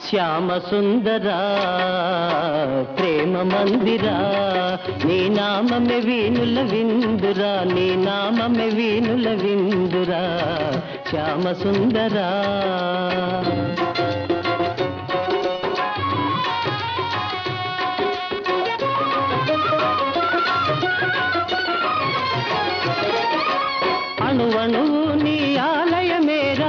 శ్యామ సుందరా ప్రేమ మందిరా నీ నామమే వీణుల విందురా నీ నామమే వీణుల విందురా శ్యామ సుందరా అణువణువు నీ ఆలయమేరా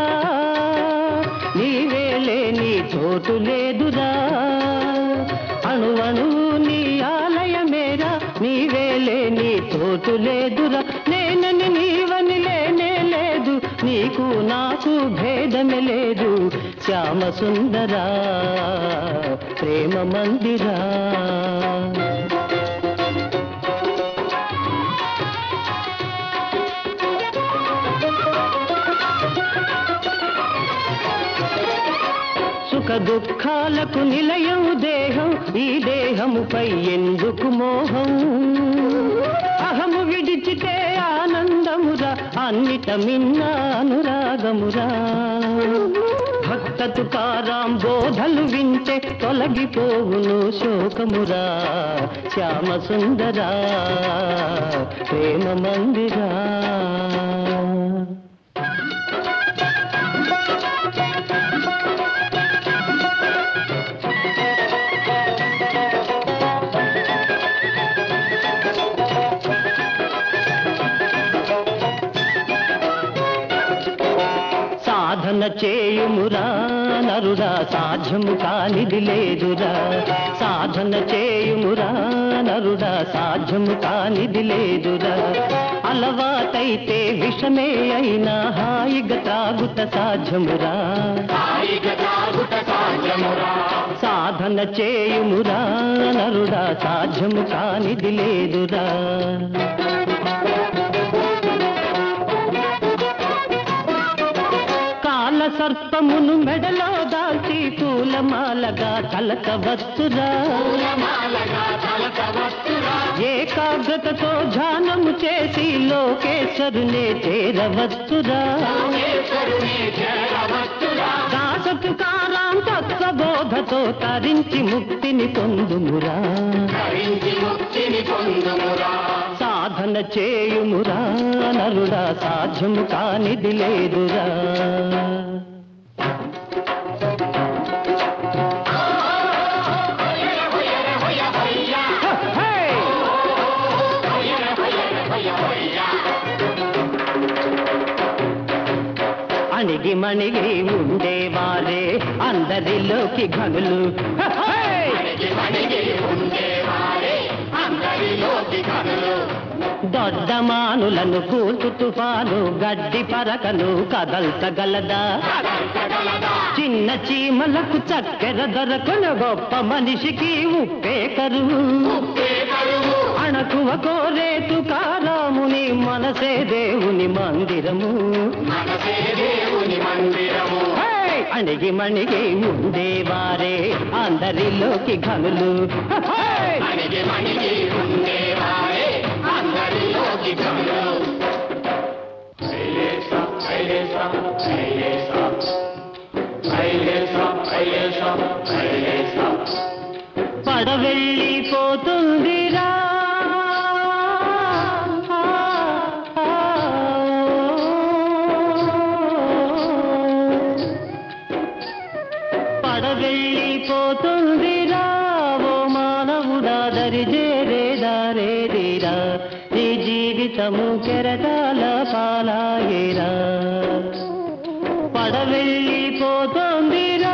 నీవేలే నీ చోటు లేదురా అణువణువు నీ ఆలయమేరా నీవేలే నీ చోటు లేదురా నేనని నీవని లేనే లేదు నీకు నాకు భేదమే లేదు శ్యామ సుందరా ప్రేమ మందిరా సుఖ దుఃఖాలకు నిలయం దేహం ఈ దేహముపై ఎందుకు మోహం అహము విడిచితే ఆనందమురా అన్నిట మిన్న అనురాగమురా భక్త తుకారాం బోధలు వింటే తొలగిపోవును శోకమురా శ్యామ సుందరా ప్రేమ మందిరా సాధన చేయుమురా నరుడా సాధ్యము కానిది లేదురా సాధన చేయుమురా నరుడా సాధ్యము కానిది లేదురా అలవాటైతే విషమే అయినా హాయిగా తాగుట సాధ్యమురా సాధన చేయుమురా నరుడా సాధ్యము కానిది లేదురా కాల సర్పమును మెడలో దాల్చి పూలమాలగా కలకవచ్చురా ఏకాగ్రతతో ధ్యానము చేసి లోకేశ్వరునే చేరవచ్చురా దాసపు కారాం తత్వబోధతో తరించి ముక్తిని పొందుమురా సాధన చేయుమురా నరుడా సాధ్యము కానిది లేదురా హ, హే! అణిగి మణిగి ఉండేవారే అందరిలోకి ఘనులు హ, హే! దొడ్డమానులను కూర్చు తుఫాను గడ్డి పరకను కదల్చగలదా చిన్న చీమలకు చక్కెర దొరకను గొప్ప మనిషికి ఉప్పే కరువు అణకువ కోరేతు కారాముని మనసే దేవుని మందిరము హే! అణిగి మణిగి ఉండేవారే అందరిలోకి ఘనులు హ, హే! పడవెళ్ళిపోతుందిరా పడవెళ్ళిపోతుందిరా ఓ మానవుడా దరి చేరేదారేదిరా నీ జీవితము కెరటాల పాలాయేరా పడవెళ్ళిపోతోందిరా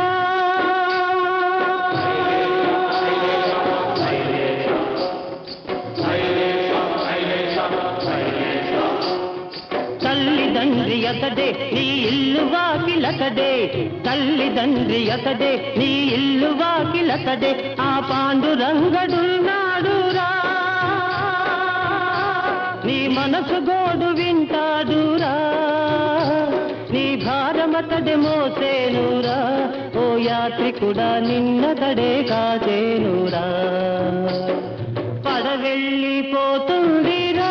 తల్లిదండ్రి అతడే నీ ఇల్లు వాకిలతడే తల్లిదండ్రి అతడే నీ ఇల్లు వాకిలతడే ఆ పాండురంగడున్నాడురా నీ మనసు గోడు వింటాడురా నీ భారమతడే మోసేనురా ఓ యాత్రికుడా నిన్నతడే కాచేనురా పడవెళ్ళిపోతుందిరా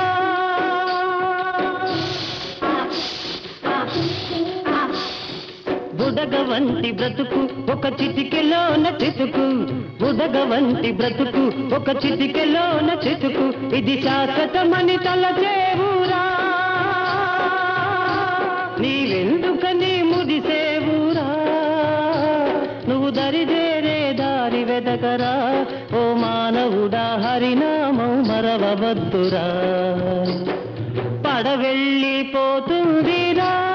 బుడ ఉదగ వంటి బ్రతుకు ఒక చిటికెలోన చితుకు ఉదగ వంటి బ్రతుకు ఒక చిటికెలోన చితుకు ఇది శాశ్వతమని తలచేవురా నీవెందుకని ముదిసేవురా నువ్వు దరిదేరే దారి వెదకరా ఓ మానవుడా హరినామం మరవవద్దురా పడవెళ్ళిపోతుందిరా